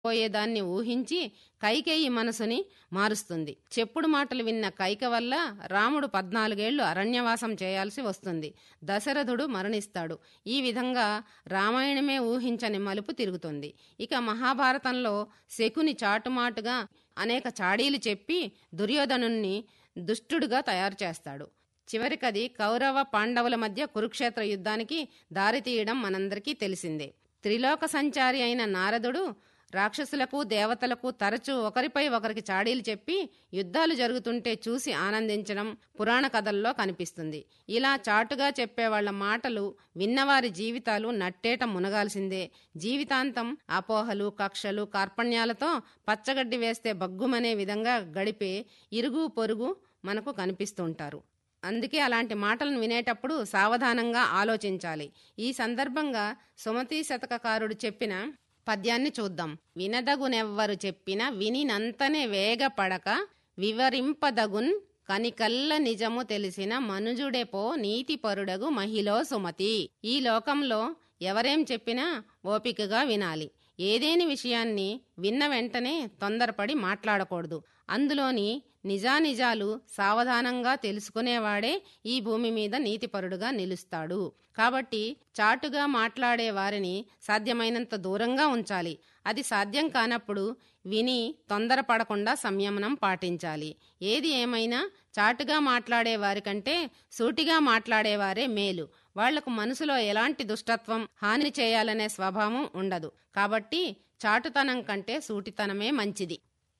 పోయేదాన్ని ఊహించి కైకేయి మనసుని మారుస్తుంది చెప్పుడు మాటలు విన్న కైక వల్ల రాముడు పద్నాలుగేళ్లు అరణ్యవాసం చేయాల్సి వస్తుంది దశరథుడు మరణిస్తాడు ఈ విధంగా రామాయణమే ఊహించని మలుపు తిరుగుతుంది ఇక మహాభారతంలో శకుని చాటుమాటుగా అనేక చాడీలు చెప్పి దుర్యోధనుణ్ణి దుష్టుడుగా తయారు చేస్తాడు చివరికది కౌరవ పాండవుల మధ్య కురుక్షేత్ర యుద్ధానికి దారితీయడం మనందరికీ తెలిసిందే త్రిలోక సంచారి అయిన నారదుడు రాక్షసులకు దేవతలకు తరచూ ఒకరిపై ఒకరికి చాడీలు చెప్పి యుద్ధాలు జరుగుతుంటే చూసి ఆనందించడం పురాణ కథల్లో కనిపిస్తుంది ఇలా చాటుగా చెప్పేవాళ్ల మాటలు విన్నవారి జీవితాలు నట్టేట మునగాల్సిందే జీవితాంతం అపోహలు కక్షలు కార్పణ్యాలతో పచ్చగడ్డి వేస్తే బగ్గుమనే విధంగా గడిపే ఇరుగు పొరుగు మనకు కనిపిస్తుంటారు అందుకే అలాంటి మాటలను వినేటప్పుడు సావధానంగా ఆలోచించాలి ఈ సందర్భంగా సుమతి శతకకారుడు చెప్పిన పద్యాన్ని చూద్దాం వినదగునెవ్వరు చెప్పిన వినినంతనే వేగపడక వివరింపదగున్ కనికల్ల నిజము తెలిసిన మనుజుడెపో నీతిపరుడగు మహిళో సుమతి ఈ లోకంలో ఎవరేం చెప్పినా ఓపికగా వినాలి ఏదేని విషయాన్ని విన్న వెంటనే తొందరపడి మాట్లాడకూడదు అందులోని నిజానిజాలు సావధానంగా తెలుసుకునేవాడే ఈ భూమి మీద నీతిపరుడుగా నిలుస్తాడు కాబట్టి చాటుగా మాట్లాడే వారిని సాధ్యమైనంత దూరంగా ఉంచాలి అది సాధ్యం కానప్పుడు విని తొందరపడకుండా సంయమనం పాటించాలి ఏది ఏమైనా చాటుగా మాట్లాడే వారికంటే సూటిగా మాట్లాడేవారే మేలు వాళ్లకు మనసులో ఎలాంటి దుష్టత్వం హాని చేయాలనే స్వభావం ఉండదు కాబట్టి చాటుతనం కంటే సూటితనమే మంచిది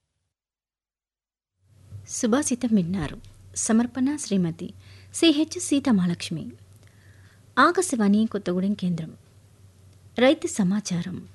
సుభాషితం విన్నారు సమర్పణ శ్రీమతి సిహెచ్ సీతమాలక్ష్మి ఆకాశవాణి కొత్తగూడెం కేంద్రం రైతు సమాచారం